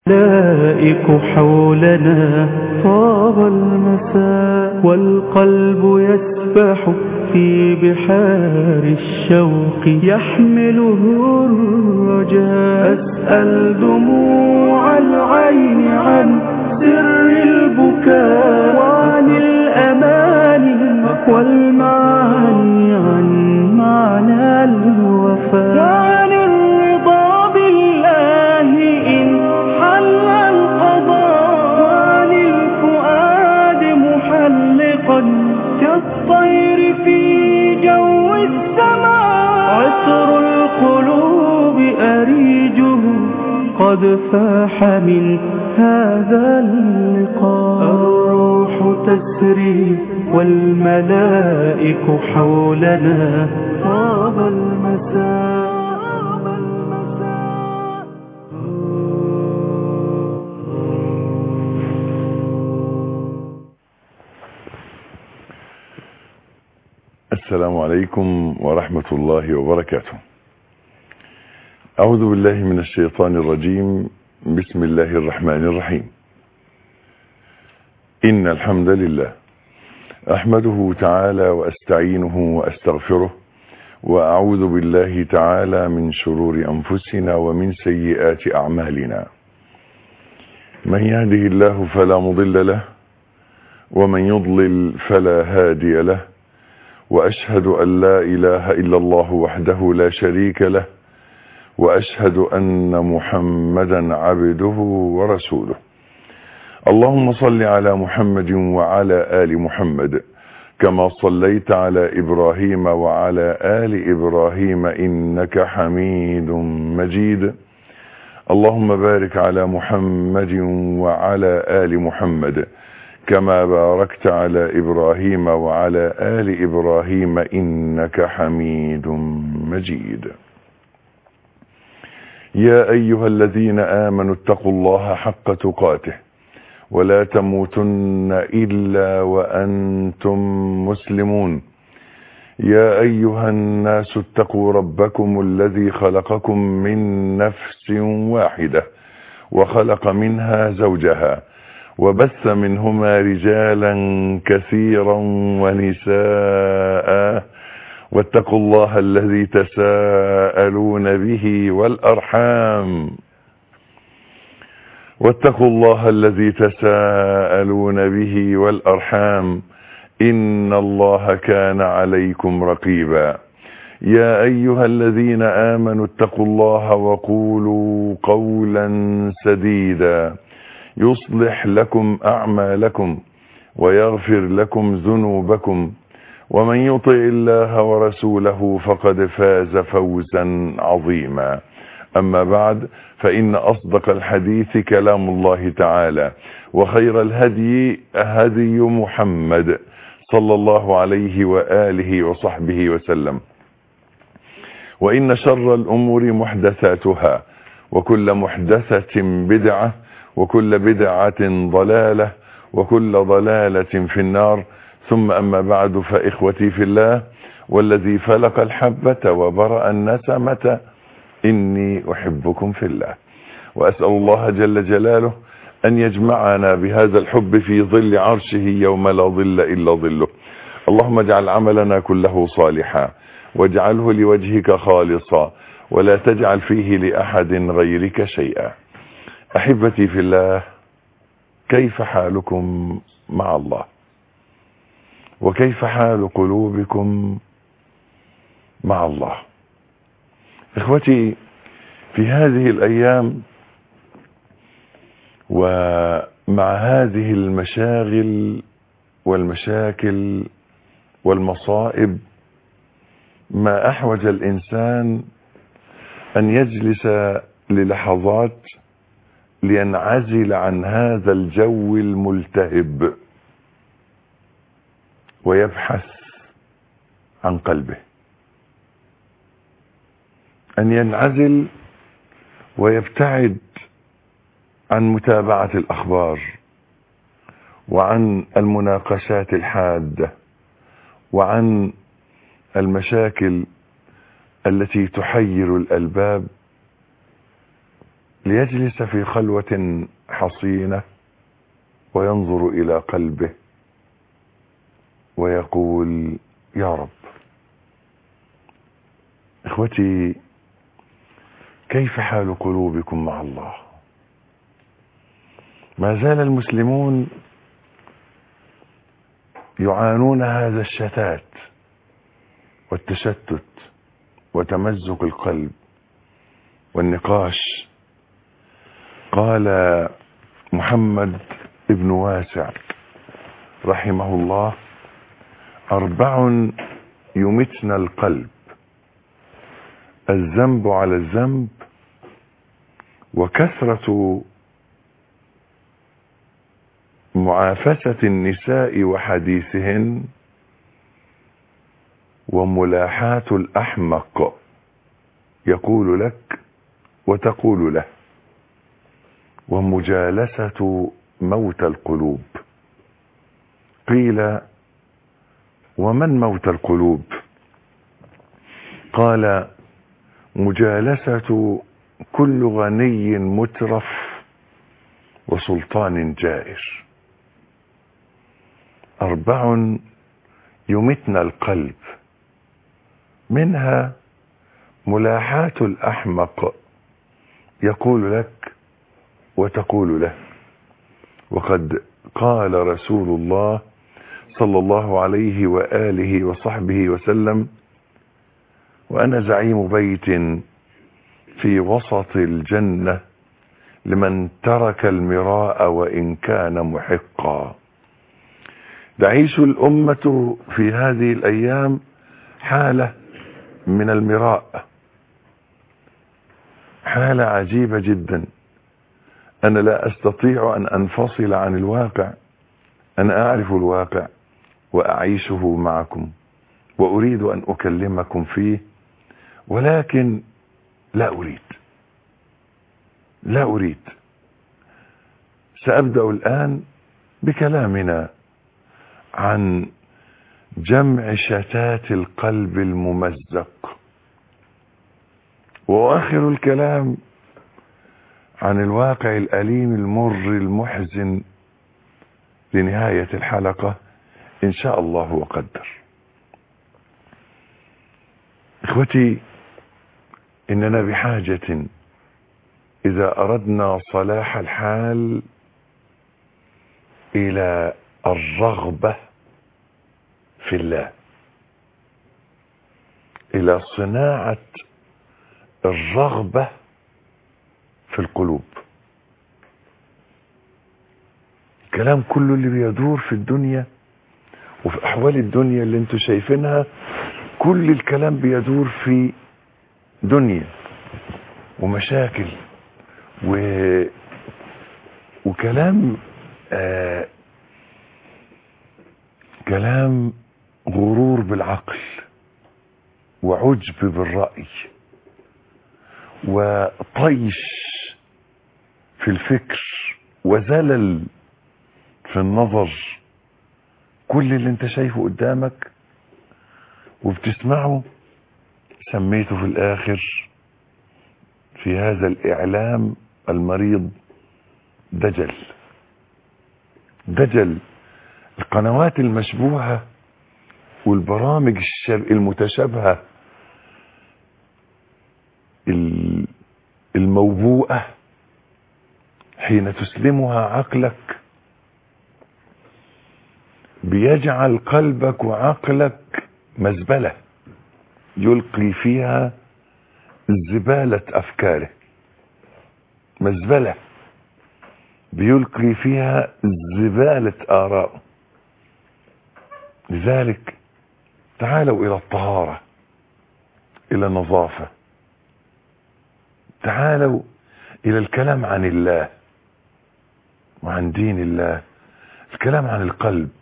الملائك حولنا طاب المساء والقلب يسبح في بحار الشوق يحمله الرجاء أسأل دموع العين عن سر البكاء وعن الأماني والمعاني عن معنى الوفاء وعن الرضا بالله إن حل القضاء وعن الفؤاد محلقا كالطير في جو السماء عطر القلوب أريجه قد فاح من هذا اللقاء الروح تسري والملائك حولنا طاب المساء السلام عليكم ورحمة الله وبركاته أعوذ بالله من الشيطان الرجيم بسم الله الرحمن الرحيم إن الحمد لله أحمده تعالى وأستعينه وأستغفره وأعوذ بالله تعالى من شرور أنفسنا ومن سيئات أعمالنا من يهده الله فلا مضل له ومن يضلل فلا هادي له وأشهد أن لا إله إلا الله وحده لا شريك له وأشهد أن محمدا عبده ورسوله اللهم صل على محمد وعلى آل محمد كما صليت على إبراهيم وعلى آل إبراهيم إنك حميد مجيد اللهم بارك على محمد وعلى آل محمد كما باركت على إبراهيم وعلى آل إبراهيم إنك حميد مجيد يا أيها الذين آمنوا اتقوا الله حق تقاته ولا تموتن إلا وأنتم مسلمون يا أيها الناس اتقوا ربكم الذي خلقكم من نفس واحدة وخلق منها زوجها وبث منهما رجالا كثيرا ونساء واتقوا الله الذي تساءلون به والأرحام واتقوا الله الذي تساءلون به والأرحام إن الله كان عليكم رقيبا يا أيها الذين آمنوا اتقوا الله وقولوا قولا سديدا يصلح لكم أعمالكم ويغفر لكم ذنوبكم ومن يطع الله ورسوله فقد فاز فوزا عظيما أما بعد فإن أصدق الحديث كلام الله تعالى وخير الهدي هدي محمد صلى الله عليه وآله وصحبه وسلم وإن شر الأمور محدثاتها وكل محدثة بدعة وكل بدعة ضلالة وكل ضلالة في النار ثم أما بعد فإخوتي في الله والذي فلق الحبة وبرأ النسمة إني أحبكم في الله وأسأل الله جل جلاله أن يجمعنا بهذا الحب في ظل عرشه يوم لا ظل إلا ظله اللهم اجعل عملنا كله صالحا واجعله لوجهك خالصا ولا تجعل فيه لأحد غيرك شيئا أحبتي في الله كيف حالكم مع الله وكيف حال قلوبكم مع الله اخوتي في هذه الايام ومع هذه المشاغل والمشاكل والمصائب ما احوج الانسان ان يجلس للحظات لينعزل عن هذا الجو الملتهب ويبحث عن قلبه ان ينعزل ويبتعد عن متابعة الاخبار وعن المناقشات الحادة وعن المشاكل التي تحير الالباب ليجلس في خلوة حصينة وينظر إلى قلبه ويقول يا رب اخوتي كيف حال قلوبكم مع الله ما زال المسلمون يعانون هذا الشتات والتشتت وتمزق القلب والنقاش قال محمد ابن واسع رحمه الله أربع يمتن القلب الذنب على الذنب وكثرة معافسة النساء وحديثهن وملاحاة الأحمق يقول لك وتقول له ومجالسة موت القلوب قيل ومن موت القلوب قال مجالسة كل غني مترف وسلطان جائر أربع يمتن القلب منها ملاحاة الأحمق يقول لك وتقول له وقد قال رسول الله صلى الله عليه وآله وصحبه وسلم وأنا زعيم بيت في وسط الجنة لمن ترك المراء وإن كان محقا تعيش الأمة في هذه الأيام حالة من المراء حالة عجيبة جدا أنا لا أستطيع أن أنفصل عن الواقع أنا أعرف الواقع وأعيشه معكم وأريد أن أكلمكم فيه ولكن لا أريد لا أريد سأبدأ الآن بكلامنا عن جمع شتات القلب الممزق وآخر الكلام عن الواقع الأليم المر المحزن لنهاية الحلقة إن شاء الله وقدر إخوتي إننا بحاجة إذا أردنا صلاح الحال إلى الرغبة في الله إلى صناعة الرغبة في القلوب الكلام كله اللي بيدور في الدنيا وفي أحوال الدنيا اللي انتوا شايفينها كل الكلام بيدور في دنيا ومشاكل و... وكلام آه كلام غرور بالعقل وعجب بالرأي وطيش في الفكر وزلل في النظر كل اللي انت شايفه قدامك وبتسمعه سميته في الاخر في هذا الاعلام المريض دجل دجل القنوات المشبوهة والبرامج المتشابهة الموبوءة حين تسلمها عقلك بيجعل قلبك وعقلك مزبلة يلقي فيها زبالة أفكاره مزبلة بيلقي فيها زبالة آراء لذلك تعالوا إلى الطهارة إلى النظافة تعالوا إلى الكلام عن الله وعن دين الله الكلام عن القلب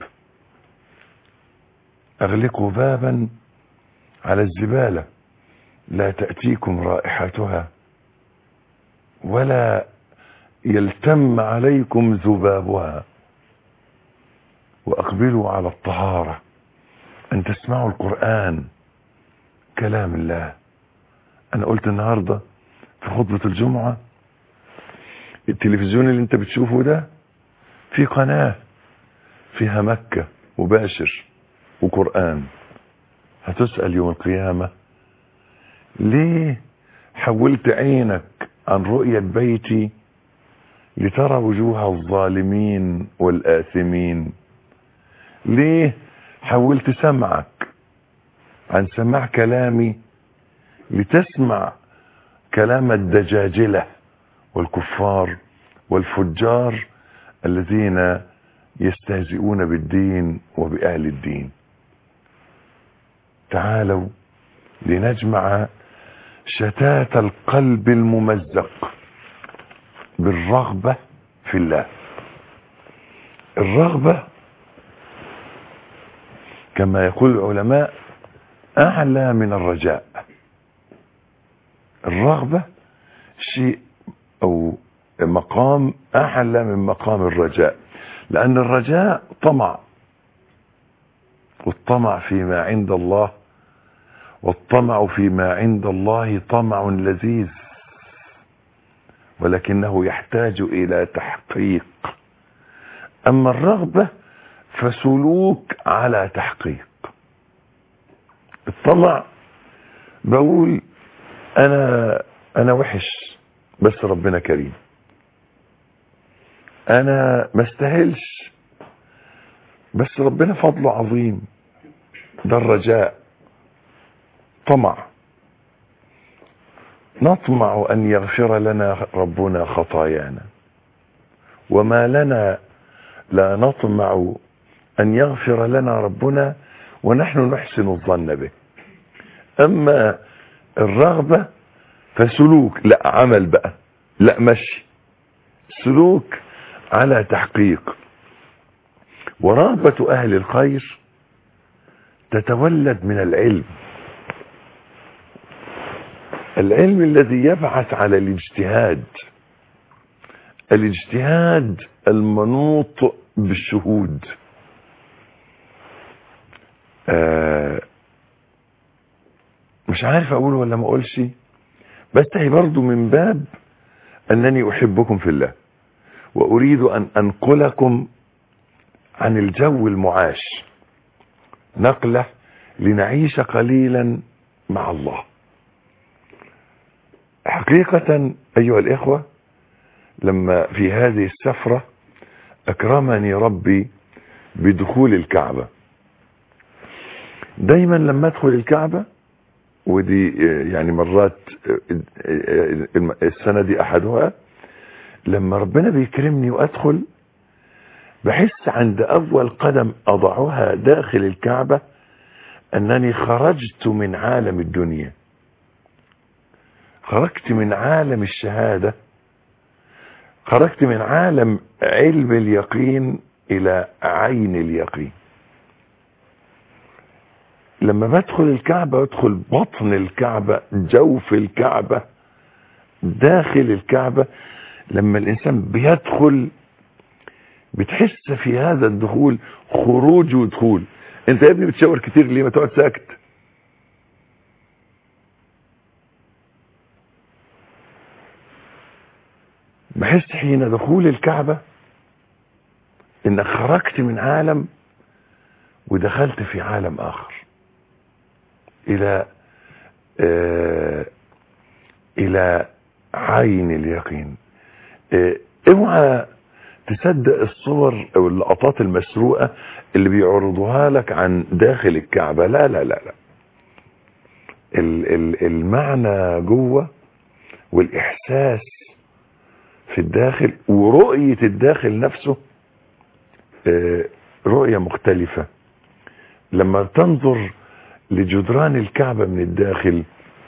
أغلقوا بابا على الزبالة لا تأتيكم رائحتها ولا يلتم عليكم ذبابها وأقبلوا على الطهارة أن تسمعوا القرآن كلام الله أنا قلت النهاردة في خطبة الجمعة التلفزيون اللي انت بتشوفه ده في قناة فيها مكة مباشر وقرآن هتسأل يوم القيامة ليه حولت عينك عن رؤية بيتي لترى وجوه الظالمين والآثمين ليه حولت سمعك عن سماع كلامي لتسمع كلام الدجاجلة والكفار والفجار الذين يستهزئون بالدين وبأهل الدين تعالوا لنجمع شتات القلب الممزق بالرغبة في الله الرغبة كما يقول العلماء أعلى من الرجاء الرغبة شيء أو مقام أعلى من مقام الرجاء لأن الرجاء طمع والطمع فيما عند الله والطمع فيما عند الله طمع لذيذ ولكنه يحتاج إلى تحقيق أما الرغبة فسلوك على تحقيق الطمع بقول أنا أنا وحش بس ربنا كريم أنا ما استاهلش بس ربنا فضله عظيم ده الرجاء طمع نطمع أن يغفر لنا ربنا خطايانا وما لنا لا نطمع أن يغفر لنا ربنا ونحن نحسن الظن به أما الرغبة فسلوك لا عمل بقى لا مشي سلوك على تحقيق ورغبة أهل الخير تتولد من العلم العلم الذي يبعث على الاجتهاد الاجتهاد المنوط بالشهود آه مش عارف اقول ولا ما اقولش بس هي برضو من باب انني احبكم في الله واريد ان انقلكم عن الجو المعاش نقله لنعيش قليلا مع الله حقيقة أيها الإخوة لما في هذه السفرة أكرمني ربي بدخول الكعبة دايما لما أدخل الكعبة ودي يعني مرات السنة دي أحدها لما ربنا بيكرمني وأدخل بحس عند أول قدم أضعها داخل الكعبة أنني خرجت من عالم الدنيا خرجت من عالم الشهادة خرجت من عالم علم اليقين إلى عين اليقين لما بدخل الكعبة ادخل بطن الكعبة جوف الكعبة داخل الكعبة لما الإنسان بيدخل بتحس في هذا الدخول خروج ودخول انت يا ابني بتشاور كتير ليه ما تقعد ساكت بحس حين دخول الكعبة انك خرجت من عالم ودخلت في عالم اخر الى آه الى عين اليقين آه اوعى تصدق الصور او اللقطات المسروقة اللي بيعرضوها لك عن داخل الكعبة لا لا لا لا ال ال المعنى جوه والاحساس في الداخل ورؤية الداخل نفسه رؤية مختلفة لما تنظر لجدران الكعبة من الداخل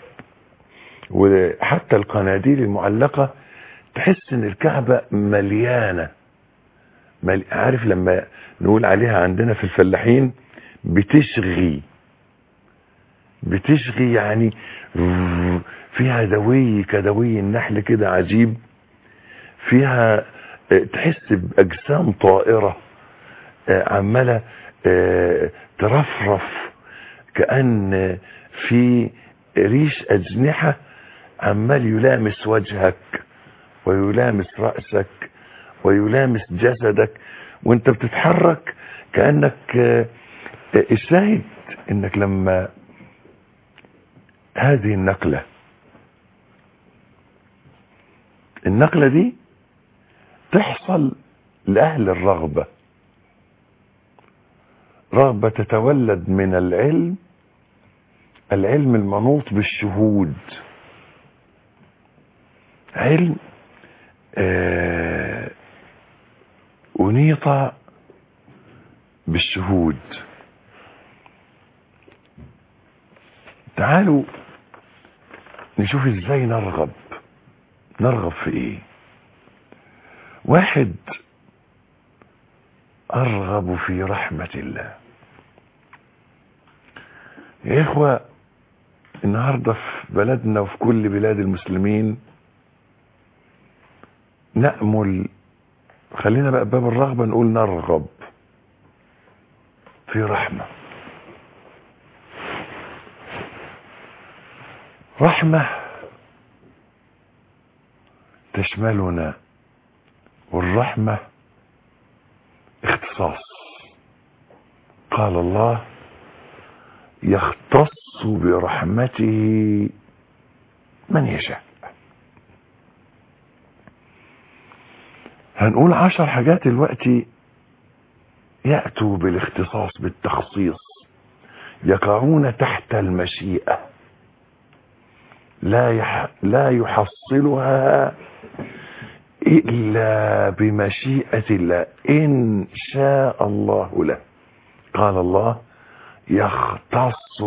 وحتى القناديل المعلقة تحس ان الكعبة مليانة مل... عارف لما نقول عليها عندنا في الفلاحين بتشغي بتشغي يعني فيها دوي كدوي النحل كده عجيب فيها تحس بأجسام طائرة عمالة ترفرف كأن في ريش أجنحة عمال يلامس وجهك ويلامس رأسك ويلامس جسدك وانت بتتحرك كأنك آه، آه، الشاهد انك لما هذه النقلة النقلة دي تحصل لأهل الرغبة رغبة تتولد من العلم العلم المنوط بالشهود علم آه، أنيط بالشهود تعالوا نشوف ازاي نرغب نرغب في ايه واحد ارغب في رحمة الله يا اخوة النهاردة في بلدنا وفي كل بلاد المسلمين نأمل خلينا بقى باب الرغبة نقول نرغب في رحمة رحمة تشملنا والرحمة اختصاص قال الله يختص برحمته من يشاء هنقول عشر حاجات دلوقتي يأتوا بالاختصاص بالتخصيص يقعون تحت المشيئة لا يح لا يحصلها إلا بمشيئة الله إن شاء الله له قال الله يختص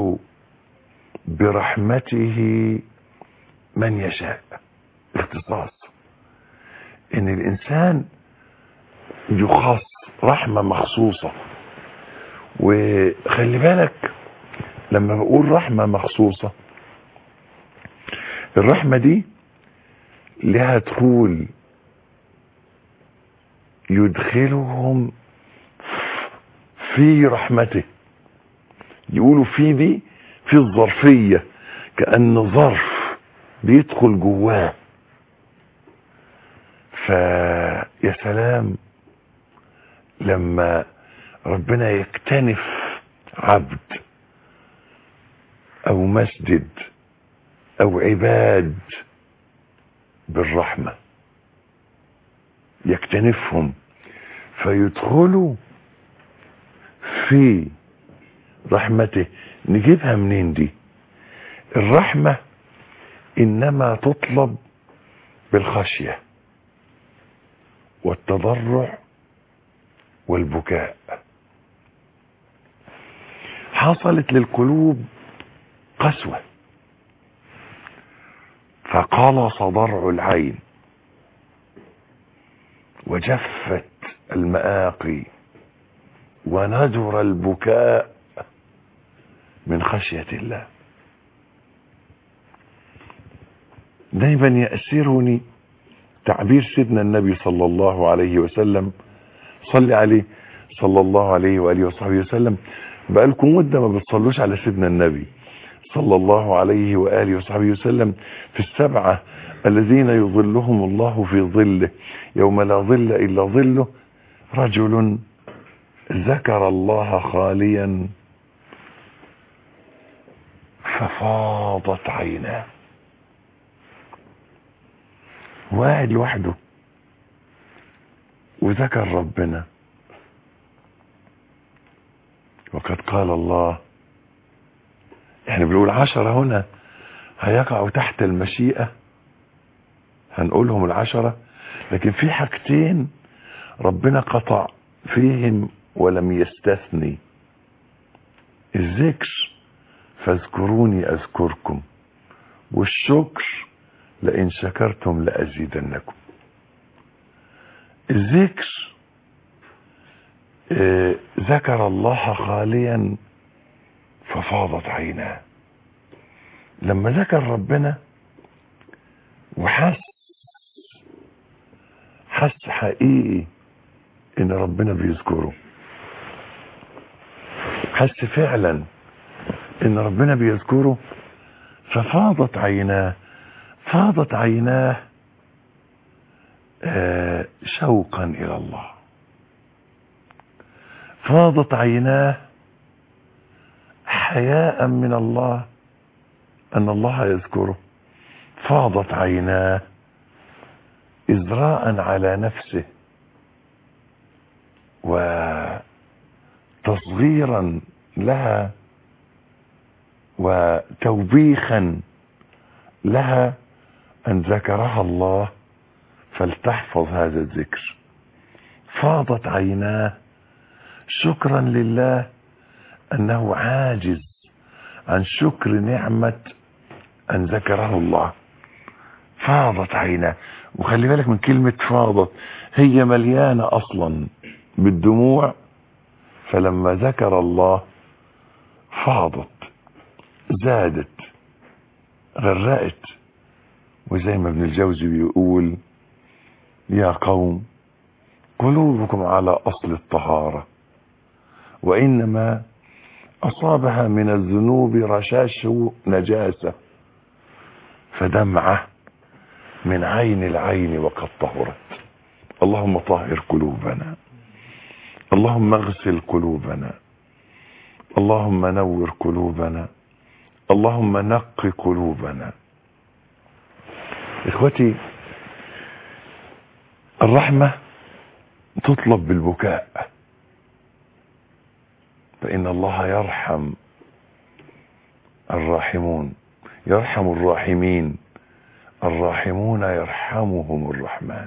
برحمته من يشاء اختصاص ان الانسان يخص رحمة مخصوصة وخلي بالك لما بقول رحمة مخصوصة الرحمة دي لها دخول يدخلهم في رحمته يقولوا في دي في الظرفية كأن ظرف بيدخل جواه فيا سلام لما ربنا يكتنف عبد او مسجد او عباد بالرحمة يكتنفهم فيدخلوا في رحمته نجيبها منين دي الرحمة انما تطلب بالخشية والتضرع والبكاء حصلت للقلوب قسوة فقلص ضرع العين وجفت المآقي وندر البكاء من خشية الله دايما يأسرني تعبير سيدنا النبي صلى الله عليه وسلم صلي عليه صلى الله عليه وآله وصحبه وسلم بقالكم مدة ما بتصلوش على سيدنا النبي صلى الله عليه وآله وصحبه وسلم في السبعة الذين يظلهم الله في ظله يوم لا ظل إلا ظله رجل ذكر الله خاليا ففاضت عيناه واحد لوحده وذكر ربنا وقد قال الله احنا بنقول عشرة هنا هيقعوا تحت المشيئة هنقولهم العشرة لكن في حاجتين ربنا قطع فيهم ولم يستثني الذكر فاذكروني اذكركم والشكر لئن شكرتم لازيدنكم الذكر آه ذكر الله خاليا ففاضت عيناه لما ذكر ربنا وحس حس حقيقي ان ربنا بيذكره حس فعلا ان ربنا بيذكره ففاضت عيناه فاضت عيناه آه شوقا إلى الله فاضت عيناه حياء من الله أن الله يذكره فاضت عيناه إزراء على نفسه وتصغيرا لها وتوبيخا لها أن ذكرها الله فلتحفظ هذا الذكر فاضت عيناه شكرا لله أنه عاجز عن شكر نعمة أن ذكره الله فاضت عيناه وخلي بالك من كلمة فاضت هي مليانة أصلا بالدموع فلما ذكر الله فاضت زادت غرقت وزي ما ابن الجوزي بيقول يا قوم قلوبكم على أصل الطهارة وإنما أصابها من الذنوب رشاش نجاسة فدمعة من عين العين وقد طهرت اللهم طهر قلوبنا اللهم اغسل قلوبنا اللهم نور قلوبنا اللهم نق قلوبنا اخوتي الرحمة تطلب بالبكاء فإن الله يرحم الراحمون يرحم الراحمين الراحمون يرحمهم الرحمن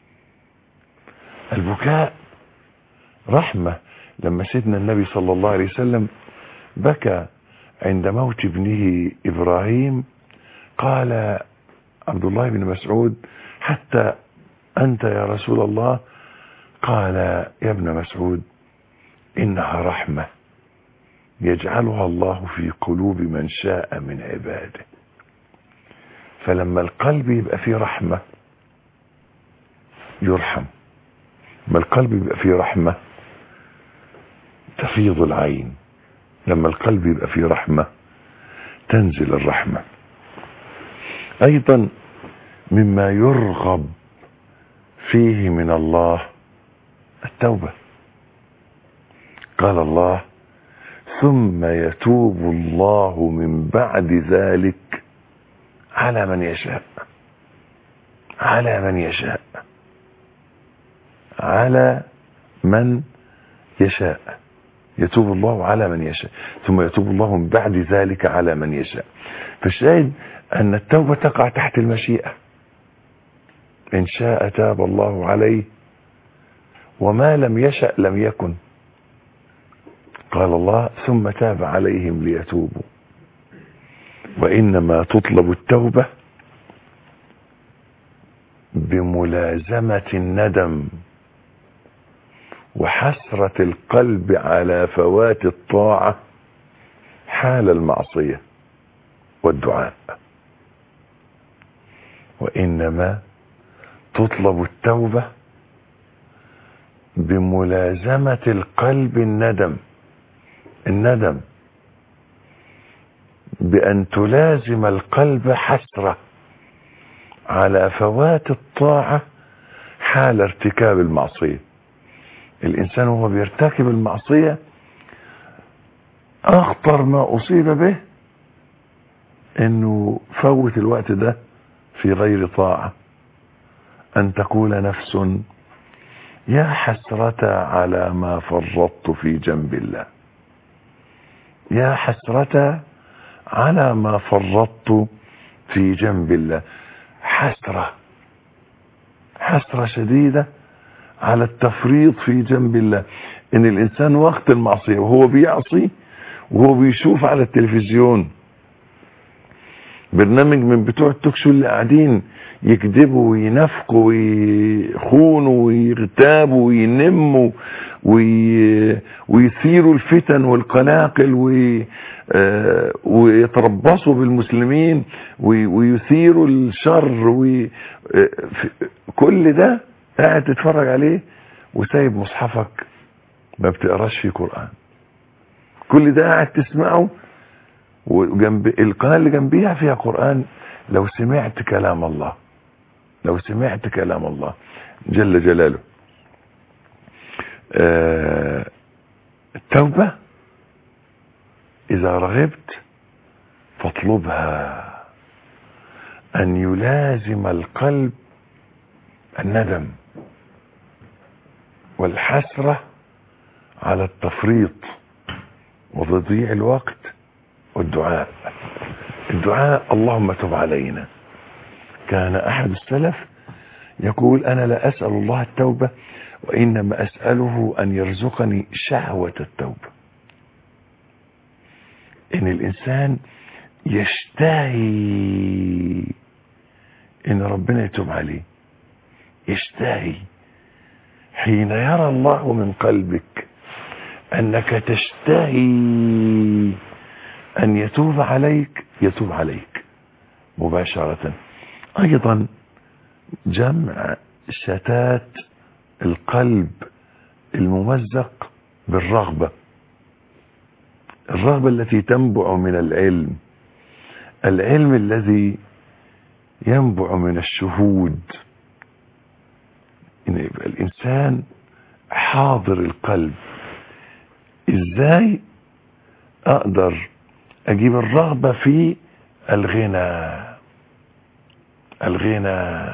البكاء رحمة لما سيدنا النبي صلى الله عليه وسلم بكى عند موت ابنه إبراهيم قال عبد الله بن مسعود حتى أنت يا رسول الله قال يا ابن مسعود إنها رحمة يجعلها الله في قلوب من شاء من عباده فلما القلب يبقى فيه رحمة يرحم لما القلب يبقى فيه رحمة تفيض العين لما القلب يبقى فيه رحمة تنزل الرحمة ايضا مما يرغب فيه من الله التوبة قال الله ثم يتوب الله من بعد ذلك على من يشاء على من يشاء على من يشاء يتوب الله على من يشاء ثم يتوب الله من بعد ذلك على من يشاء فالشاهد أن التوبة تقع تحت المشيئة إن شاء تاب الله عليه وما لم يشأ لم يكن قال الله ثم تاب عليهم ليتوبوا وإنما تطلب التوبة بملازمة الندم وحسرة القلب على فوات الطاعة حال المعصية والدعاء وإنما تطلب التوبة بملازمة القلب الندم الندم بأن تلازم القلب حسرة على فوات الطاعة حال ارتكاب المعصية الإنسان وهو بيرتكب المعصية أخطر ما أصيب به أنه فوت الوقت ده في غير طاعة أن تقول نفس يا حسرة على ما فرطت في جنب الله يا حسرة على ما فرطت في جنب الله حسرة حسرة شديدة على التفريط في جنب الله ان الانسان وقت المعصية وهو بيعصي وهو بيشوف على التلفزيون برنامج من بتوع التوكشو اللي قاعدين يكذبوا وينافقوا ويخونوا ويغتابوا وينموا وي... ويثيروا الفتن والقلاقل وي... آه... ويتربصوا بالمسلمين وي... ويثيروا الشر وي... آه... كل ده قاعد تتفرج عليه وسايب مصحفك ما بتقراش فيه قرآن كل ده قاعد تسمعه وجنب القناة اللي جنبيها فيها قرآن لو سمعت كلام الله لو سمعت كلام الله جل جلاله آه التوبة إذا رغبت فاطلبها أن يلازم القلب الندم والحسرة على التفريط وتضييع الوقت والدعاء الدعاء اللهم تب علينا كان أحد السلف يقول أنا لا أسأل الله التوبة وإنما أسأله أن يرزقني شهوة التوبة إن الإنسان يشتهي إن ربنا يتوب عليه يشتهي حين يرى الله من قلبك أنك تشتهي أن يتوب عليك يتوب عليك مباشرة أيضا جمع شتات القلب الممزق بالرغبة الرغبة التي تنبع من العلم العلم الذي ينبع من الشهود إن يبقى الإنسان حاضر القلب إزاي أقدر أجيب الرغبة في الغنى الغنى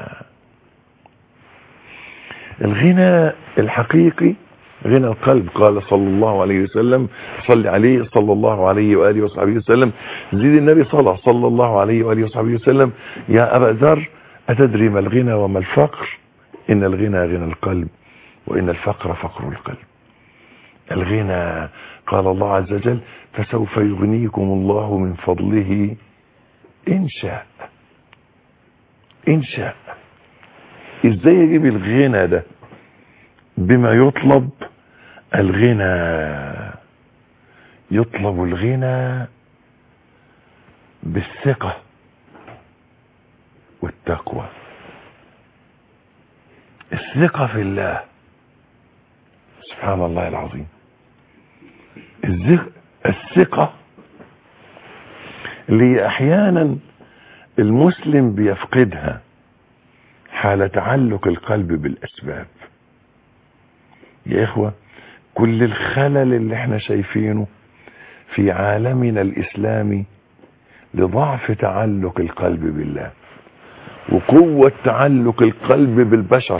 الغنى الحقيقي غنى القلب قال صلى الله عليه وسلم صل عليه صلى الله عليه وآله وصحبه وسلم زيد النبي صلى صلى الله عليه وآله وصحبه وسلم يا أبا ذر أتدري ما الغنى وما الفقر إن الغنى غنى القلب وإن الفقر فقر القلب الغنى قال الله عز وجل فسوف يغنيكم الله من فضله إن شاء إن شاء إزاي يجيب الغنى ده بما يطلب الغنى يطلب الغنى بالثقة والتقوى الثقة في الله سبحان الله العظيم الثقة اللي احيانا المسلم بيفقدها حال تعلق القلب بالاسباب يا اخوة كل الخلل اللي احنا شايفينه في عالمنا الاسلامي لضعف تعلق القلب بالله وقوة تعلق القلب بالبشر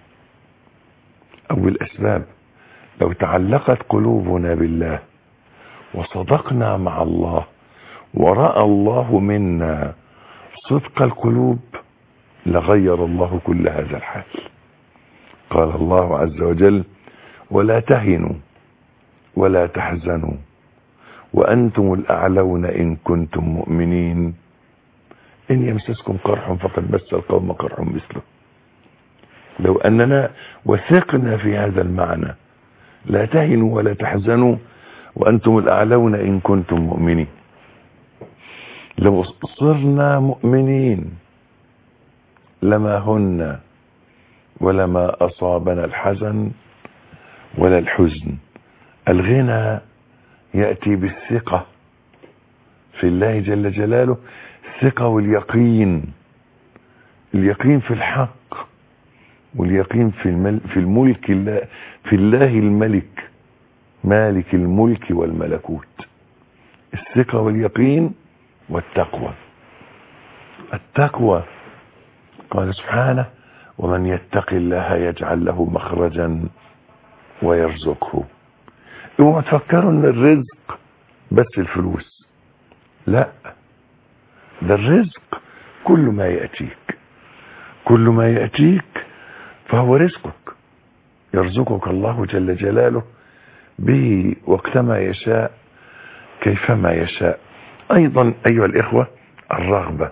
او بالاسباب لو تعلقت قلوبنا بالله وصدقنا مع الله ورأى الله منا صدق القلوب لغير الله كل هذا الحال قال الله عز وجل ولا تهنوا ولا تحزنوا وأنتم الأعلون إن كنتم مؤمنين إن يمسسكم قرح فقد مس القوم قرح مثله لو أننا وثقنا في هذا المعنى لا تهنوا ولا تحزنوا وأنتم الأعلون إن كنتم مؤمنين لو صرنا مؤمنين لما هن ولما أصابنا الحزن ولا الحزن الغنى يأتي بالثقة في الله جل جلاله الثقة واليقين اليقين في الحق واليقين في, المل في الملك الله في الله الملك مالك الملك والملكوت الثقة واليقين والتقوى التقوى قال سبحانه ومن يتق الله يجعل له مخرجا ويرزقه اوعوا تفكروا ان الرزق بس الفلوس لا ده الرزق كل ما يأتيك كل ما يأتيك فهو رزقك يرزقك الله جل جلاله به وقتما يشاء كيفما يشاء ايضا ايها الاخوة الرغبة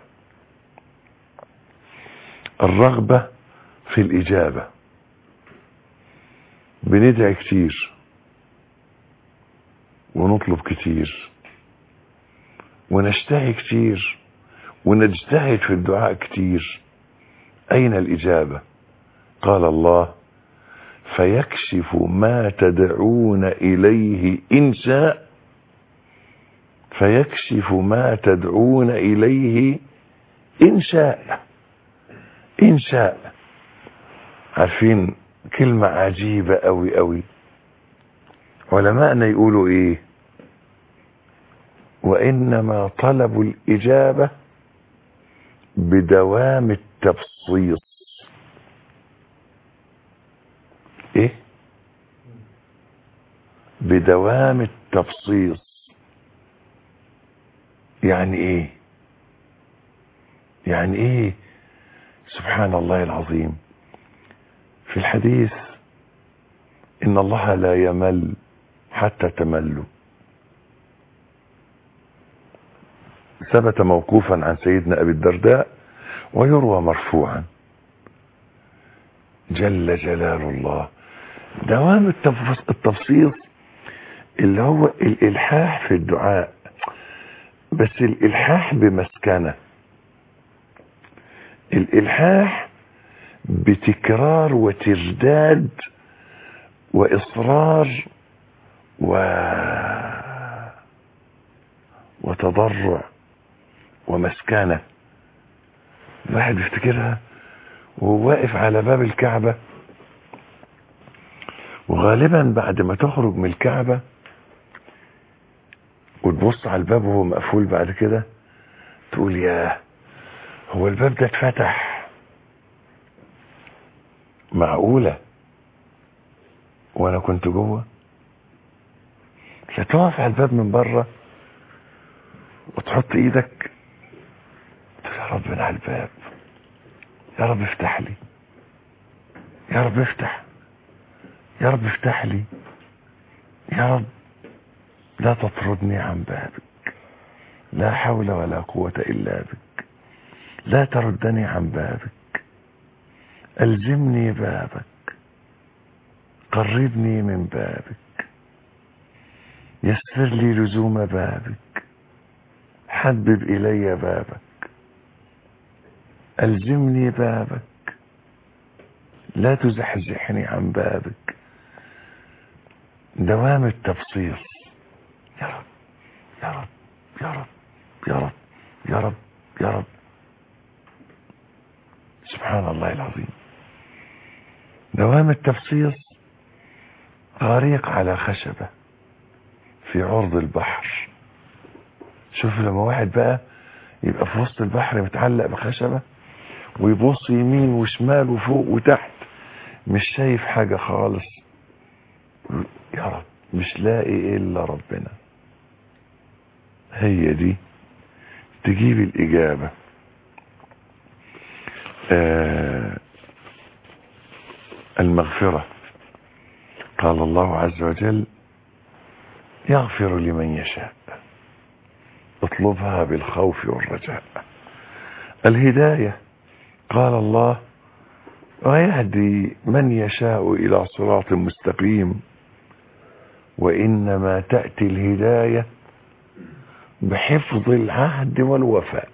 الرغبة في الاجابة بندعي كتير ونطلب كتير ونشتهي كتير ونجتهد في الدعاء كتير اين الاجابة قال الله فيكشف ما تدعون اليه ان شاء فيكشف ما تدعون اليه ان شاء ان شاء عارفين كلمة عجيبة قوي قوي علماءنا يقولوا ايه وانما طلبوا الاجابة بدوام التبصيص ايه بدوام التبصيص يعني ايه يعني ايه سبحان الله العظيم في الحديث ان الله لا يمل حتى تملوا ثبت موقوفا عن سيدنا ابي الدرداء ويروى مرفوعا جل جلال الله دوام التفص- التفصيص اللي هو الالحاح في الدعاء بس الالحاح بمسكنه الالحاح بتكرار وترداد واصرار و وتضرع ومسكنه الواحد بيفتكرها وهو واقف على باب الكعبه وغالبا بعد ما تخرج من الكعبه وتبص على الباب وهو مقفول بعد كده تقول ياه هو الباب ده اتفتح معقولة وانا كنت جوه فتقف على الباب من بره وتحط ايدك تقول يا رب انا على الباب يا رب افتح لي يا رب افتح يا رب افتح لي يا رب لا تطردني عن بابك لا حول ولا قوة إلا بك لا تردني عن بابك ألزمني بابك قربني من بابك يسر لي لزوم بابك حبب إلي بابك ألزمني بابك لا تزحزحني عن بابك دوام التبصير يا رب يا رب يا رب يا رب يا رب يا رب سبحان الله العظيم دوام التفصيص غريق على خشبة في عرض البحر شوف لما واحد بقى يبقى في وسط البحر متعلق بخشبة ويبص يمين وشمال وفوق وتحت مش شايف حاجة خالص يا رب مش لاقي إلا ربنا هي دي تجيب الإجابة آه المغفرة قال الله عز وجل يغفر لمن يشاء اطلبها بالخوف والرجاء الهداية قال الله ويهدي من يشاء إلى صراط مستقيم وإنما تأتي الهداية بحفظ العهد والوفاء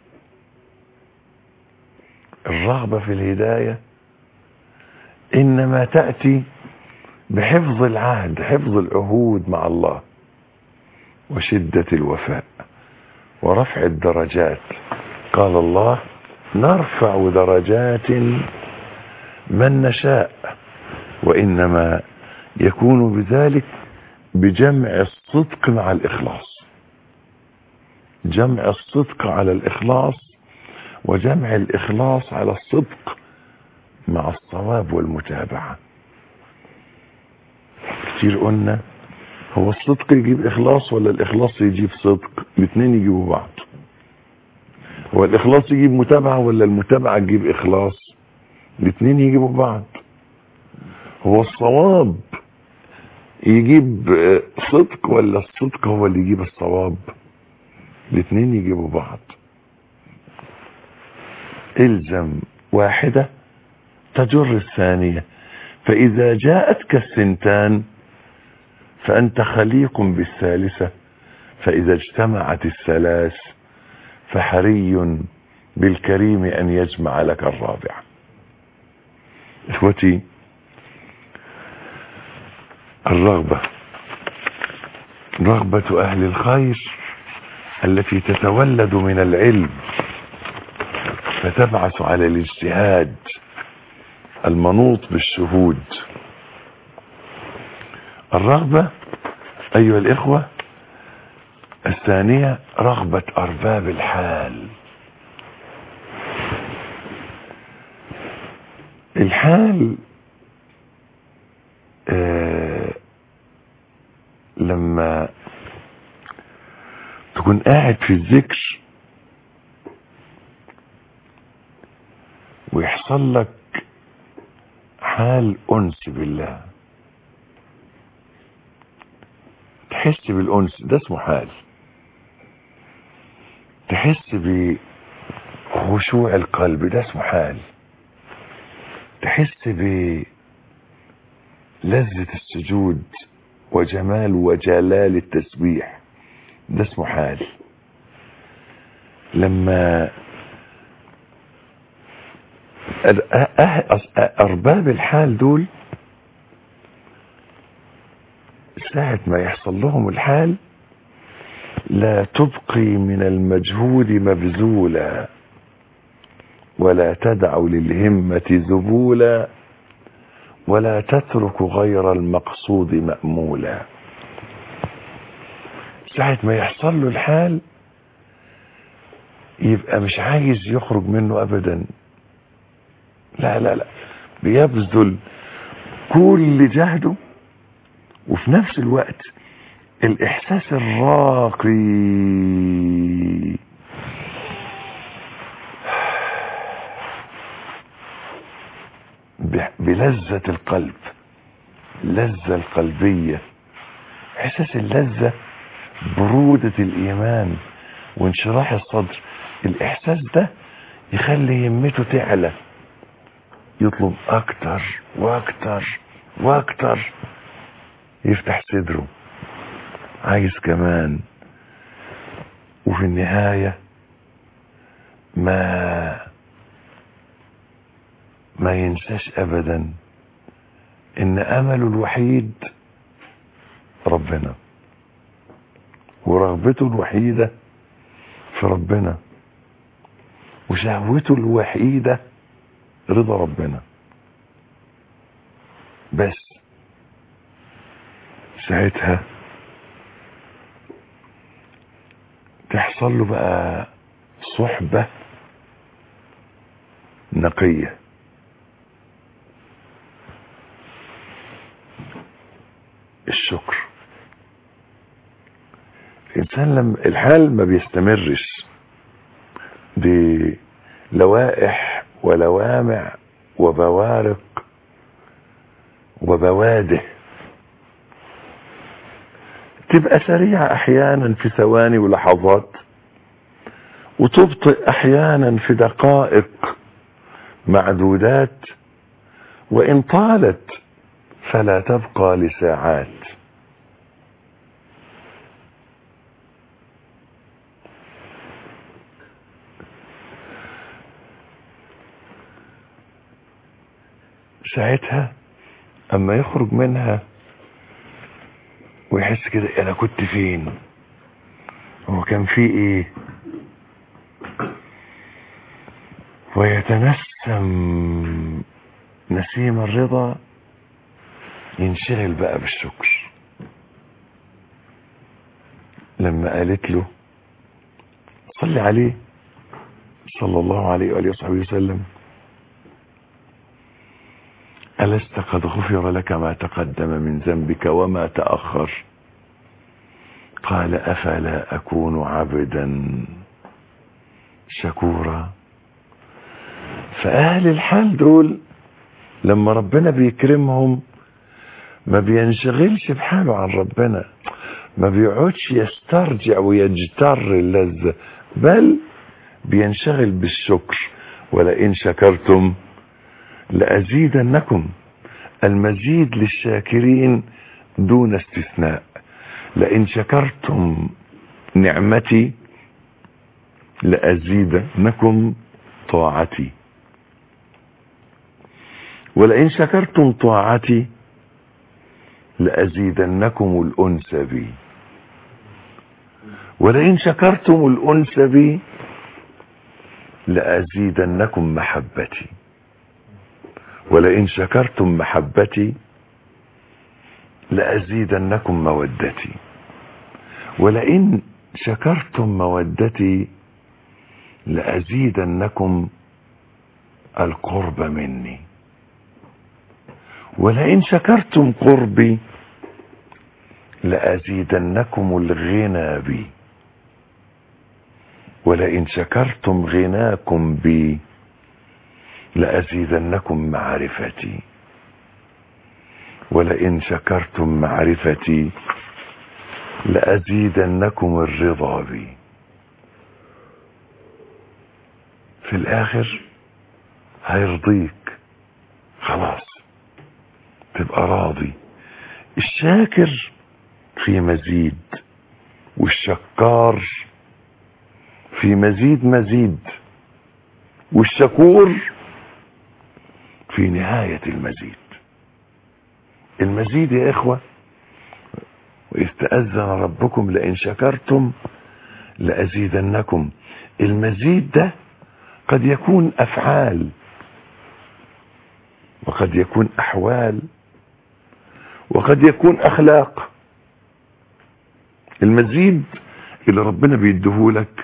الرغبة في الهداية إنما تأتي بحفظ العهد حفظ العهود مع الله وشدة الوفاء ورفع الدرجات قال الله نرفع درجات من نشاء وإنما يكون بذلك بجمع الصدق مع الإخلاص جمع الصدق على الإخلاص وجمع الإخلاص على الصدق مع الصواب والمتابعة كتير قلنا هو الصدق يجيب إخلاص ولا الإخلاص يجيب صدق الاثنين يجيبوا بعض هو الإخلاص يجيب متابعة ولا المتابعة تجيب إخلاص الاثنين يجيبوا بعض هو الصواب يجيب صدق ولا الصدق هو اللي يجيب الصواب الاثنين يجيبوا بعض الزم واحدة تجر الثانية فإذا جاءتك السنتان فأنت خليق بالثالثة فإذا اجتمعت الثلاث فحري بالكريم أن يجمع لك الرابعة إخوتي الرغبة رغبة أهل الخير التي تتولد من العلم فتبعث على الاجتهاد المنوط بالشهود الرغبة أيها الإخوة الثانية رغبة أرباب الحال الحال آه لما تكون قاعد في الذكر ويحصل لك حال أنس بالله تحس بالأنس ده اسمه حال تحس بخشوع القلب ده اسمه حال تحس بلذة السجود وجمال وجلال التسبيح ده اسمه حال لما أرباب الحال دول ساعة ما يحصل لهم الحال لا تبقي من المجهود مبذولا ولا تدع للهمة ذبولا ولا تترك غير المقصود مأمولا ساعة ما يحصل له الحال يبقى مش عايز يخرج منه أبدا لا لا لا بيبذل كل جهده وفي نفس الوقت الإحساس الراقي بلذة القلب لذة القلبية إحساس اللذة برودة الإيمان وانشراح الصدر الإحساس ده يخلي همته تعلى يطلب أكتر وأكتر وأكتر يفتح صدره عايز كمان وفي النهاية ما ما ينساش ابدا ان امله الوحيد ربنا ورغبته الوحيدة في ربنا وشهوته الوحيدة رضا ربنا بس ساعتها تحصل له بقى صحبة نقية الشكر الإنسان لما الحال ما بيستمرش بلوائح ولوامع وبوارق وبواده تبقى سريعة احيانا في ثواني ولحظات وتبطئ احيانا في دقائق معدودات وان طالت فلا تبقى لساعات ساعتها اما يخرج منها ويحس كده انا كنت فين هو كان في ايه ويتنسم نسيم الرضا ينشغل بقى بالشكر لما قالت له صلي عليه صلى الله عليه وآله وصحبه وسلم ألست قد غفر لك ما تقدم من ذنبك وما تأخر قال أفلا أكون عبدا شكورا فأهل الحال دول لما ربنا بيكرمهم ما بينشغلش بحاله عن ربنا ما بيقعدش يسترجع ويجتر اللذة بل بينشغل بالشكر ولئن شكرتم لأزيدنكم المزيد للشاكرين دون استثناء لئن شكرتم نعمتي لأزيدنكم طاعتي ولئن شكرتم طاعتي لأزيدنكم الأنس بي ولئن شكرتم الأنس بي لأزيدنكم محبتي ولئن شكرتم محبتي لأزيدنكم مودتي ولئن شكرتم مودتي لأزيدنكم القرب مني ولئن شكرتم قربي لأزيدنكم الغنى بي ولئن شكرتم غناكم بي لأزيدنكم معرفتي ولئن شكرتم معرفتي لأزيدنكم الرضا بي في الآخر هيرضيك خلاص تبقى راضي الشاكر في مزيد والشكار في مزيد مزيد والشكور في نهاية المزيد المزيد يا إخوة وإذ تأذن ربكم لئن شكرتم لأزيدنكم المزيد ده قد يكون أفعال وقد يكون أحوال وقد يكون أخلاق المزيد اللي ربنا بيديهولك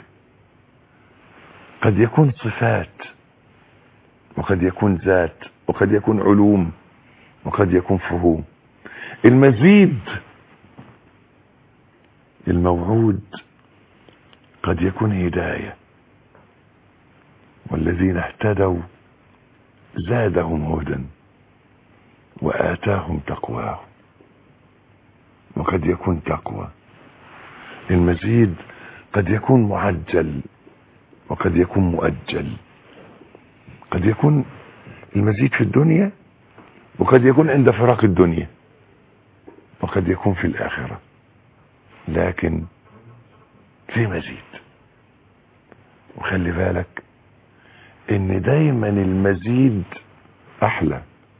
قد يكون صفات وقد يكون ذات وقد يكون علوم وقد يكون فهوم المزيد الموعود قد يكون هداية والذين اهتدوا زادهم هدى وآتاهم تقواهم وقد يكون تقوى المزيد قد يكون معجل وقد يكون مؤجل قد يكون المزيد في الدنيا وقد يكون عند فراق الدنيا وقد يكون في الآخرة لكن في مزيد وخلي بالك ان دايما المزيد احلى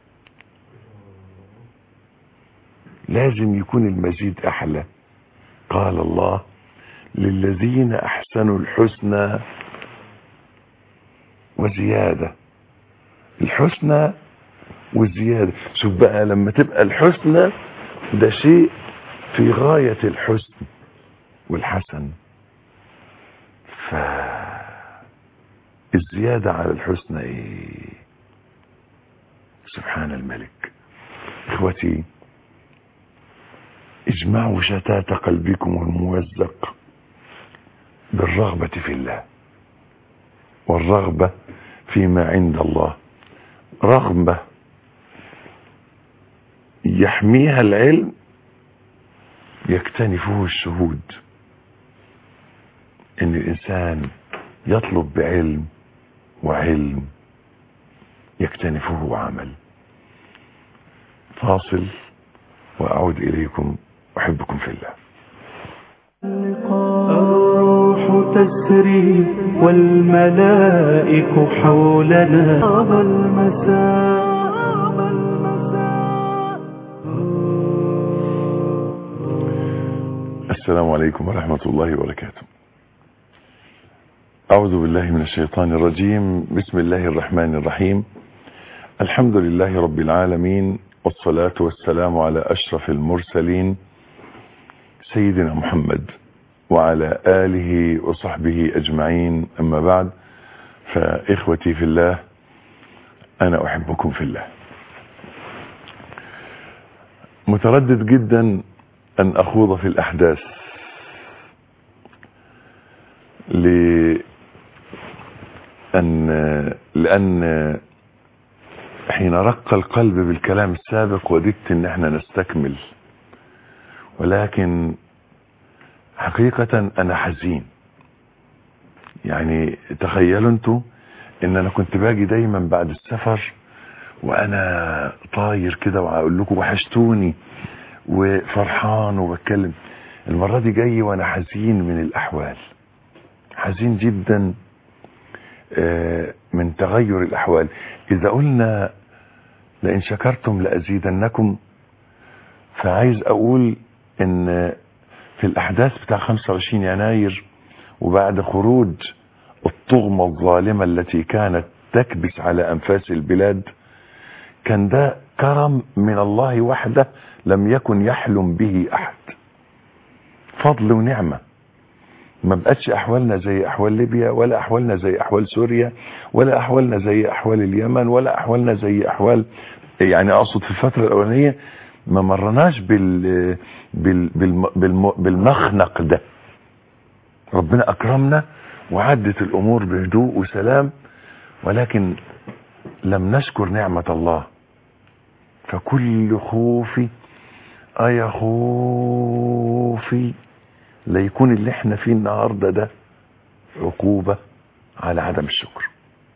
لازم يكون المزيد احلى قال الله للذين احسنوا الحسنى وزيادة الحسنى والزيادة شوف بقى لما تبقى الحسنى ده شيء في غاية الحسن والحسن ف الزيادة على الحسنى ايه سبحان الملك اخوتي اجمعوا شتات قلبكم الممزق بالرغبة في الله والرغبة فيما عند الله رغبة يحميها العلم يكتنفه الشهود ان الانسان يطلب بعلم وعلم يكتنفه عمل فاصل واعود اليكم احبكم في الله الروح تسري والملائك حولنا طاب المساء السلام عليكم ورحمة الله وبركاته أعوذ بالله من الشيطان الرجيم بسم الله الرحمن الرحيم الحمد لله رب العالمين والصلاة والسلام على أشرف المرسلين سيدنا محمد وعلى آله وصحبه أجمعين أما بعد فإخوتي في الله أنا أحبكم في الله متردد جدا أن أخوض في الأحداث لأن لأن حين رق القلب بالكلام السابق وددت ان احنا نستكمل ولكن حقيقة انا حزين يعني تخيلوا انتوا ان انا كنت باجي دايما بعد السفر وانا طاير كده واقول لكم وحشتوني وفرحان وبتكلم المرة دي جاي وانا حزين من الاحوال حزين جدا من تغير الاحوال اذا قلنا لئن شكرتم لازيدنكم فعايز اقول ان في الاحداث بتاع 25 يناير وبعد خروج الطغمة الظالمة التي كانت تكبس على انفاس البلاد كان ده كرم من الله وحده لم يكن يحلم به احد فضل ونعمة ما بقتش احوالنا زي احوال ليبيا ولا احوالنا زي احوال سوريا ولا احوالنا زي احوال اليمن ولا احوالنا زي احوال يعني اقصد في الفترة الاولانية ما مرناش بال بال بال بالم- بالمخنق ده ربنا اكرمنا وعدت الامور بهدوء وسلام ولكن لم نشكر نعمة الله فكل خوفي ايا خوفي لا يكون اللي احنا فيه النهاردة ده عقوبة على عدم الشكر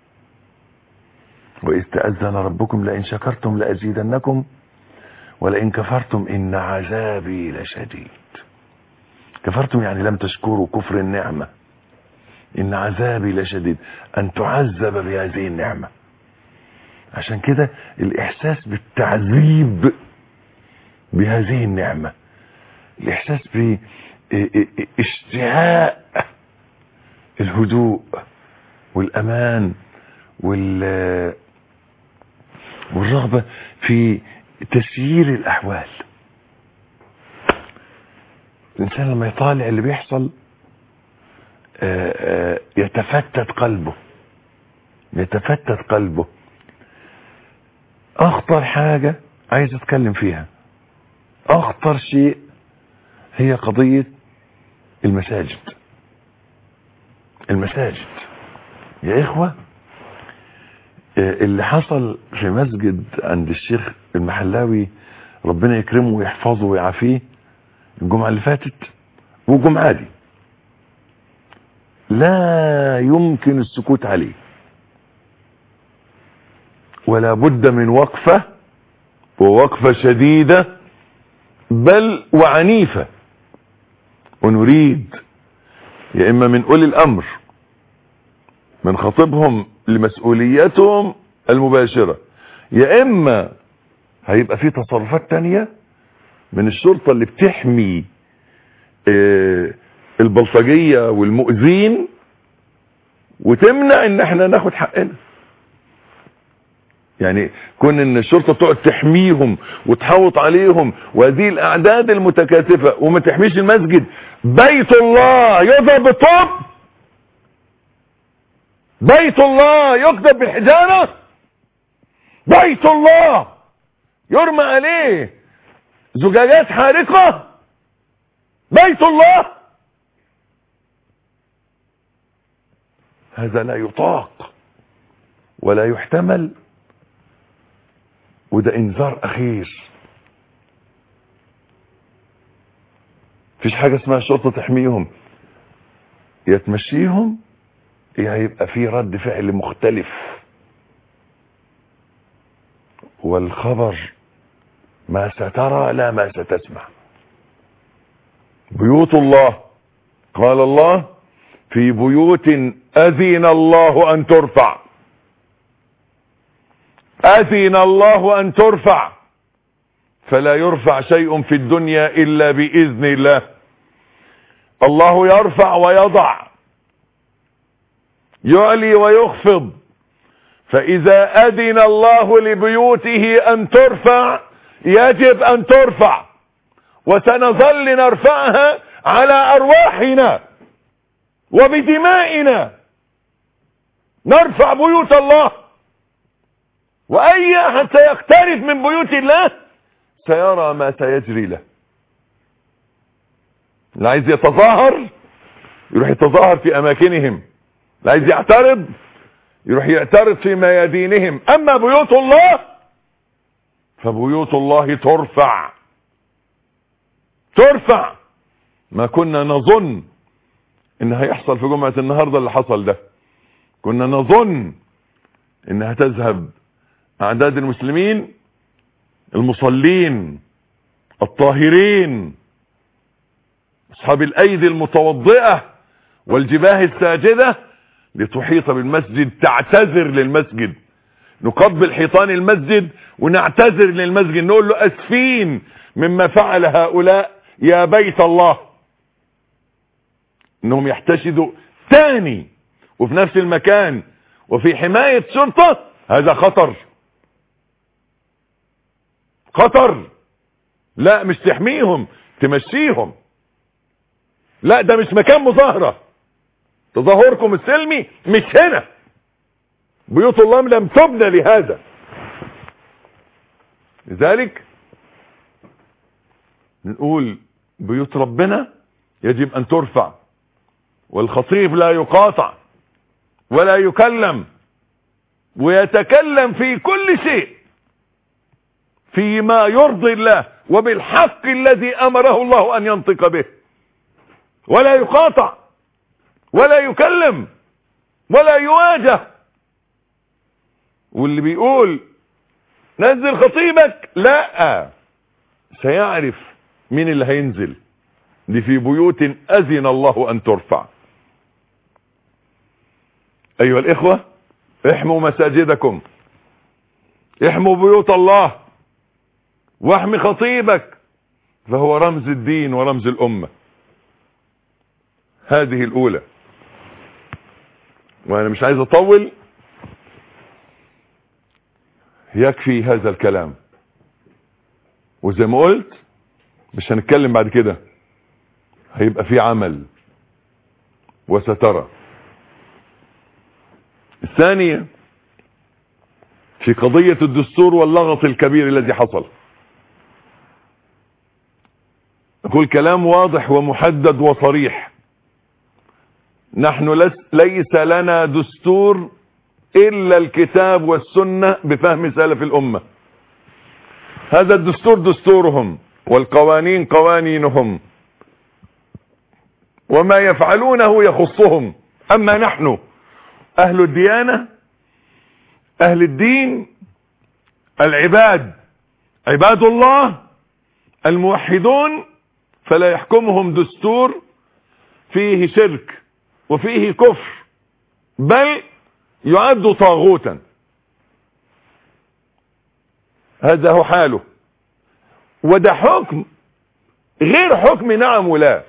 وإذ تأذن ربكم لئن شكرتم لأزيدنكم ولئن كفرتم إن عذابي لشديد كفرتم يعني لم تشكروا كفر النعمة إن عذابي لشديد أن تعذب بهذه النعمة عشان كده الإحساس بالتعذيب بهذه النعمة الإحساس باشتهاء الهدوء والأمان وال والرغبة في تسيير الأحوال الإنسان لما يطالع اللي بيحصل آه، آه، يتفتت قلبه يتفتت قلبه أخطر حاجة عايز أتكلم فيها أخطر شيء هي قضية المساجد المساجد يا إخوة آه، اللي حصل في مسجد عند الشيخ المحلاوي ربنا يكرمه ويحفظه ويعافيه الجمعة اللي فاتت والجمعة دي لا يمكن السكوت عليه ولا بد من وقفة ووقفة شديدة بل وعنيفة ونريد يا إما من أولي الأمر من خطيبهم لمسؤوليتهم المباشرة يا إما هيبقى في تصرفات تانية من الشرطة اللي بتحمي آه، البلطجية والمؤذين وتمنع ان احنا ناخد حقنا يعني كون ان الشرطة تقعد تحميهم وتحوط عليهم وهذه الاعداد المتكاتفة وما تحميش المسجد بيت الله يضرب بالطوب بيت الله يكذب بالحجارة بيت الله يرمى عليه زجاجات حارقة بيت الله هذا لا يطاق ولا يحتمل وده انذار اخير مفيش حاجة اسمها الشرطة تحميهم يا تمشيهم يا هيبقى في رد فعل مختلف والخبر ما سترى لا ما ستسمع بيوت الله قال الله في بيوت أذن الله أن ترفع أذن الله أن ترفع فلا يرفع شيء في الدنيا إلا بإذن الله الله يرفع ويضع يعلي ويخفض فإذا أذن الله لبيوته أن ترفع يجب أن ترفع وسنظل نرفعها على أرواحنا وبدمائنا نرفع بيوت الله وأي أحد سيقترب من بيوت الله سيرى ما سيجري له اللي عايز يتظاهر يروح يتظاهر في أماكنهم اللي عايز يعترض يروح يعترض في ميادينهم أما بيوت الله فبيوت الله ترفع ترفع ما كنا نظن ان هيحصل في جمعة النهاردة اللي حصل ده كنا نظن ان هتذهب اعداد المسلمين المصلين الطاهرين اصحاب الايدي المتوضئة والجباه الساجدة لتحيط بالمسجد تعتذر للمسجد نقبل حيطان المسجد ونعتذر للمسجد نقول له اسفين مما فعل هؤلاء يا بيت الله انهم يحتشدوا تاني وفي نفس المكان وفي حماية شرطة هذا خطر خطر لا مش تحميهم تمشيهم لا ده مش مكان مظاهرة تظاهركم السلمي مش هنا بيوت الله لم تبنى لهذا لذلك نقول بيوت ربنا يجب ان ترفع والخطيب لا يقاطع ولا يكلم ويتكلم في كل شيء فيما يرضي الله وبالحق الذي امره الله ان ينطق به ولا يقاطع ولا يكلم ولا يواجه واللي بيقول نزل خطيبك لا سيعرف مين اللي هينزل دي في بيوت اذن الله ان ترفع ايها الاخوة احموا مساجدكم احموا بيوت الله واحمي خطيبك فهو رمز الدين ورمز الامة هذه الاولى وانا مش عايز اطول يكفي هذا الكلام وزي ما قلت مش هنتكلم بعد كده هيبقى في عمل وسترى الثانية في قضية الدستور واللغط الكبير الذي حصل أقول كلام واضح ومحدد وصريح نحن لس ليس لنا دستور إلا الكتاب والسنة بفهم سلف الأمة هذا الدستور دستورهم والقوانين قوانينهم وما يفعلونه يخصهم أما نحن أهل الديانة أهل الدين العباد عباد الله الموحدون فلا يحكمهم دستور فيه شرك وفيه كفر بل يعد طاغوتا هذا هو حاله وده حكم غير حكم نعم ولا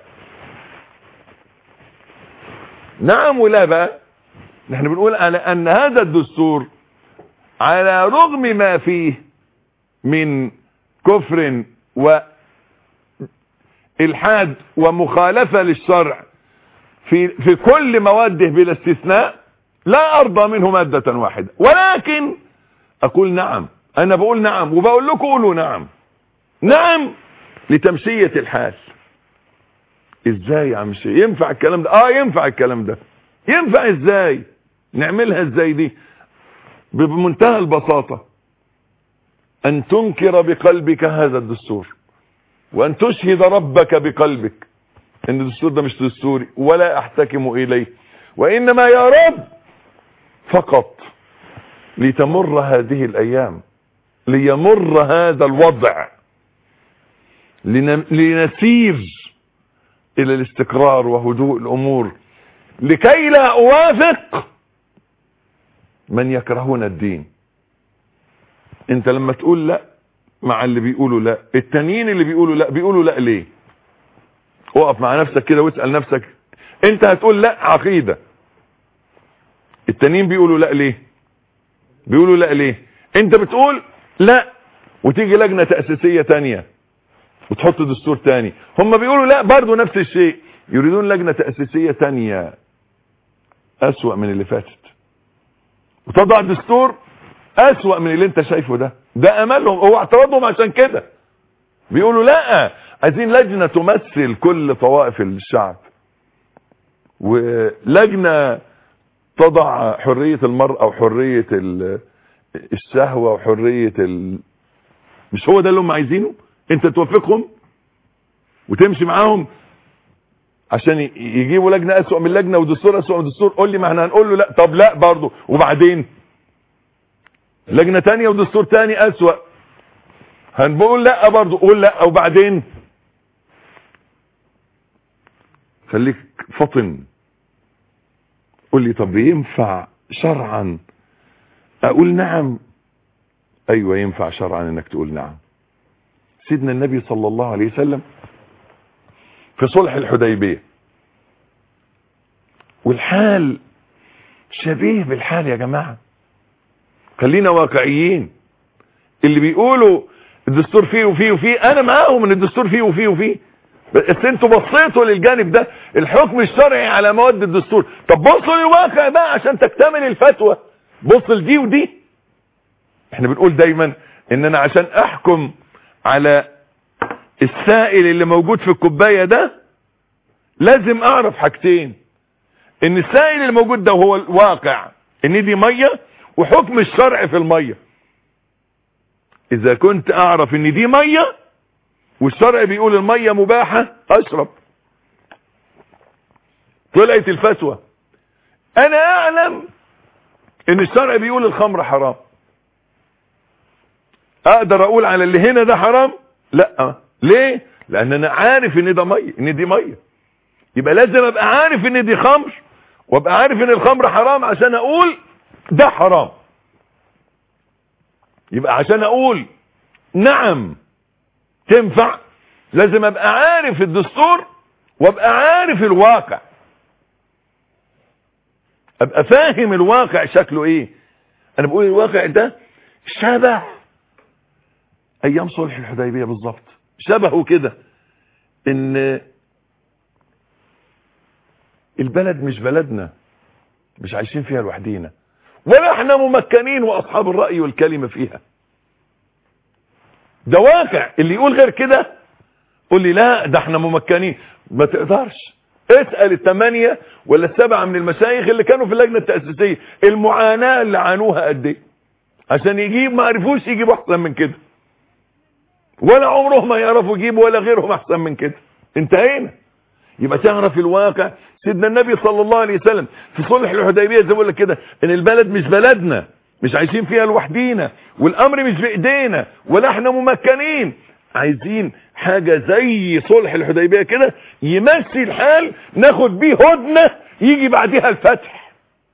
نعم ولا بقى نحن بنقول على ان هذا الدستور على رغم ما فيه من كفر والحاد ومخالفة للشرع في, في كل مواده بلا استثناء لا ارضى منه مادة واحدة ولكن اقول نعم انا بقول نعم وبقول لكم قولوا نعم نعم لتمشية الحال ازاي يا عم شيء ينفع الكلام ده اه ينفع الكلام ده ينفع ازاي نعملها ازاي دي بمنتهى البساطة ان تنكر بقلبك هذا الدستور وان تشهد ربك بقلبك ان الدستور ده مش دستوري ولا احتكم اليه وانما يا رب فقط لتمر هذه الايام ليمر هذا الوضع لنسير الى الاستقرار وهدوء الامور لكي لا اوافق من يكرهون الدين انت لما تقول لا مع اللي بيقولوا لا التانيين اللي بيقولوا لا بيقولوا لا ليه اقف مع نفسك كده واسأل نفسك انت هتقول لا عقيدة التانيين بيقولوا لا ليه بيقولوا لا ليه انت بتقول لا وتيجي لجنة تأسيسية تانية وتحط دستور تاني هم بيقولوا لا برضو نفس الشيء يريدون لجنة تأسيسية تانية اسوأ من اللي فاتت وتضع دستور اسوأ من اللي انت شايفه ده ده املهم هو اعتراضهم عشان كده بيقولوا لا عايزين لجنة تمثل كل طوائف الشعب ولجنة تضع حرية المرأة وحرية الشهوة وحرية ال... مش هو ده اللي هم عايزينه انت توافقهم وتمشي معاهم عشان يجيبوا لجنة اسوأ من لجنة ودستور اسوأ من دستور قول لي ما احنا هنقول له لا طب لا برضه وبعدين لجنة تانية ودستور تاني اسوأ هنقول لا برضه قول لا وبعدين خليك فطن قول لي طب ينفع شرعا اقول نعم ايوه ينفع شرعا انك تقول نعم سيدنا النبي صلى الله عليه وسلم في صلح الحديبية والحال شبيه بالحال يا جماعة خلينا واقعيين اللي بيقولوا الدستور فيه وفيه وفيه انا معاهم ان الدستور فيه وفيه وفيه بس انتوا بصيتوا للجانب ده الحكم الشرعي على مواد الدستور طب بصوا للواقع بقى عشان تكتمل الفتوى بص لدي ودي احنا بنقول دايما ان انا عشان احكم على السائل اللي موجود في الكوباية ده لازم اعرف حاجتين ان السائل اللي موجود ده هو الواقع ان دي مية وحكم الشرع في المية اذا كنت اعرف ان دي مية والشرع بيقول المية مباحة اشرب طلعت الفتوى انا اعلم ان الشرع بيقول الخمر حرام اقدر اقول على اللي هنا ده حرام لا ليه لان انا عارف ان ده ميه ان دي ميه يبقى لازم ابقى عارف ان دي خمر وابقى عارف ان الخمر حرام عشان اقول ده حرام يبقى عشان اقول نعم تنفع لازم ابقى عارف الدستور وابقى عارف الواقع ابقى فاهم الواقع شكله ايه انا بقول الواقع ده شبه ايام صلح الحديبيه بالظبط شبهه كده ان البلد مش بلدنا مش عايشين فيها لوحدينا ولا احنا ممكنين واصحاب الراي والكلمه فيها ده واقع اللي يقول غير كده قول لي لا ده احنا ممكنين ما تقدرش اسأل الثمانية ولا السبعة من المشايخ اللي كانوا في اللجنة التأسيسية المعاناة اللي عانوها قد ايه عشان يجيب ما عرفوش يجيبوا احسن من كده ولا عمرهم ما يعرفوا يجيبوا ولا غيرهم احسن من كده انتهينا يبقى تعرف الواقع سيدنا النبي صلى الله عليه وسلم في صلح الحديبيه زي ما بقول لك كده ان البلد مش بلدنا مش عايشين فيها لوحدينا والامر مش بايدينا ولا احنا ممكنين عايزين حاجة زي صلح الحديبية كده يمشي الحال ناخد بيه هدنة يجي بعدها الفتح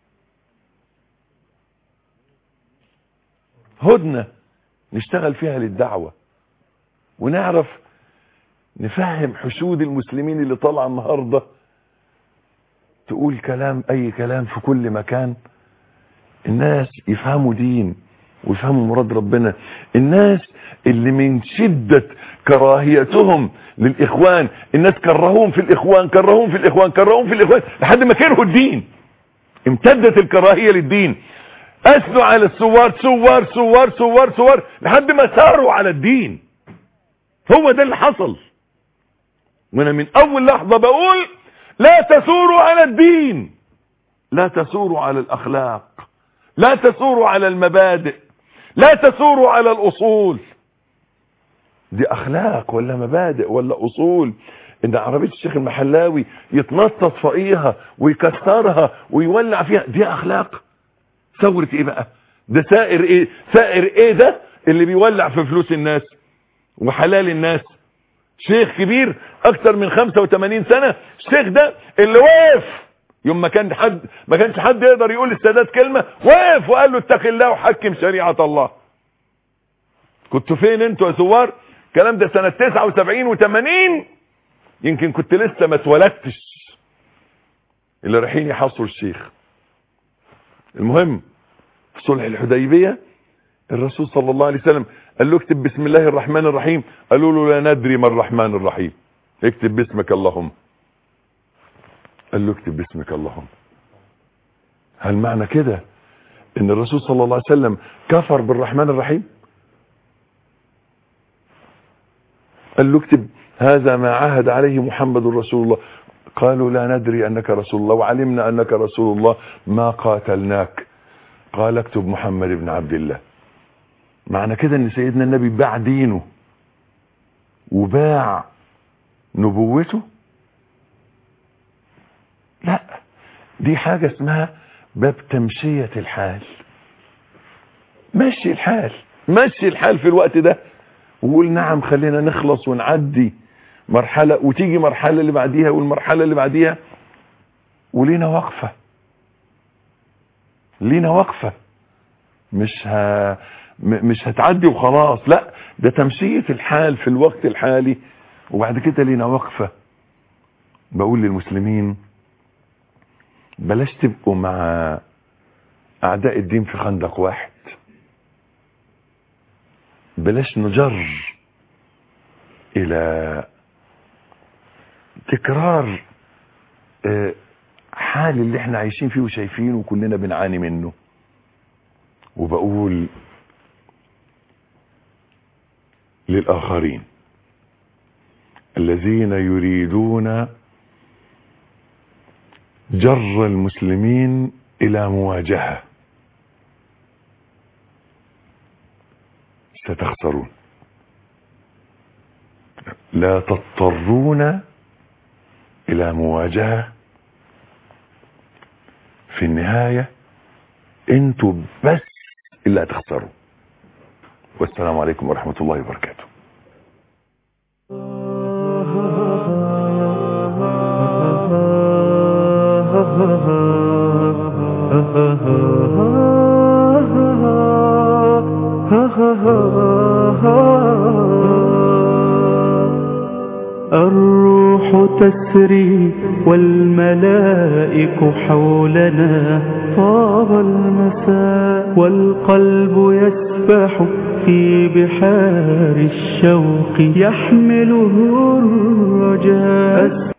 هدنة نشتغل فيها للدعوة ونعرف نفهم حشود المسلمين اللي طالعه النهاردة تقول كلام اي كلام في كل مكان الناس يفهموا دين ويفهموا مراد ربنا الناس اللي من شدة كراهيتهم للإخوان الناس كرهوهم في الإخوان كرهوهم في الإخوان كرهوهم في الإخوان لحد ما كرهوا الدين امتدت الكراهية للدين أثنوا على الثوار ثوار ثوار ثوار ثوار لحد ما ساروا على الدين هو ده اللي حصل وانا من اول لحظة بقول لا تثوروا على الدين لا تثوروا على الاخلاق لا تثوروا على المبادئ لا تثوروا على الاصول دي اخلاق ولا مبادئ ولا اصول ان عربية الشيخ المحلاوي يتنطط فوقيها ويكسرها ويولع فيها دي اخلاق ثورة ايه بقى ده سائر ايه سائر ايه ده اللي بيولع في فلوس الناس وحلال الناس شيخ كبير اكتر من 85 سنة الشيخ ده اللي واقف يوم ما كان حد ما كانش حد يقدر يقول للسادات كلمة واقف وقال له اتق الله وحكم شريعة الله كنتوا فين انتوا يا ثوار الكلام ده سنة 79 و80 يمكن كنت لسه ما اتولدتش اللي رايحين يحاصروا الشيخ المهم في صلح الحديبية الرسول صلى الله عليه وسلم قال له اكتب بسم الله الرحمن الرحيم قالوا له لا ندري ما الرحمن الرحيم اكتب باسمك اللهم قال له اكتب باسمك اللهم هل معنى كده ان الرسول صلى الله عليه وسلم كفر بالرحمن الرحيم قال له اكتب هذا ما عهد عليه محمد رسول الله قالوا لا ندري انك رسول الله وعلمنا انك رسول الله ما قاتلناك قال اكتب محمد بن عبد الله معنى كده ان سيدنا النبي باع دينه وباع نبوته لا دي حاجة اسمها باب تمشية الحال مشي الحال مشي الحال في الوقت ده وقول نعم خلينا نخلص ونعدي مرحلة وتيجي مرحلة اللي بعديها والمرحلة اللي بعديها ولينا وقفة لينا وقفة مش ه... مش هتعدي وخلاص لا ده تمشية الحال في الوقت الحالي وبعد كده لينا وقفة بقول للمسلمين بلاش تبقوا مع اعداء الدين في خندق واحد بلاش نجر الى تكرار آه، حال اللي احنا عايشين فيه وشايفينه وكلنا بنعاني منه وبقول للآخرين الذين يريدون جر المسلمين إلى مواجهة ستخسرون لا تضطرون إلى مواجهة في النهاية انتوا بس اللي هتخسروا والسلام عليكم ورحمة الله وبركاته الروح تسري والملائك حولنا طاب المساء والقلب يسبح في بحار الشوق يحمله الرجاء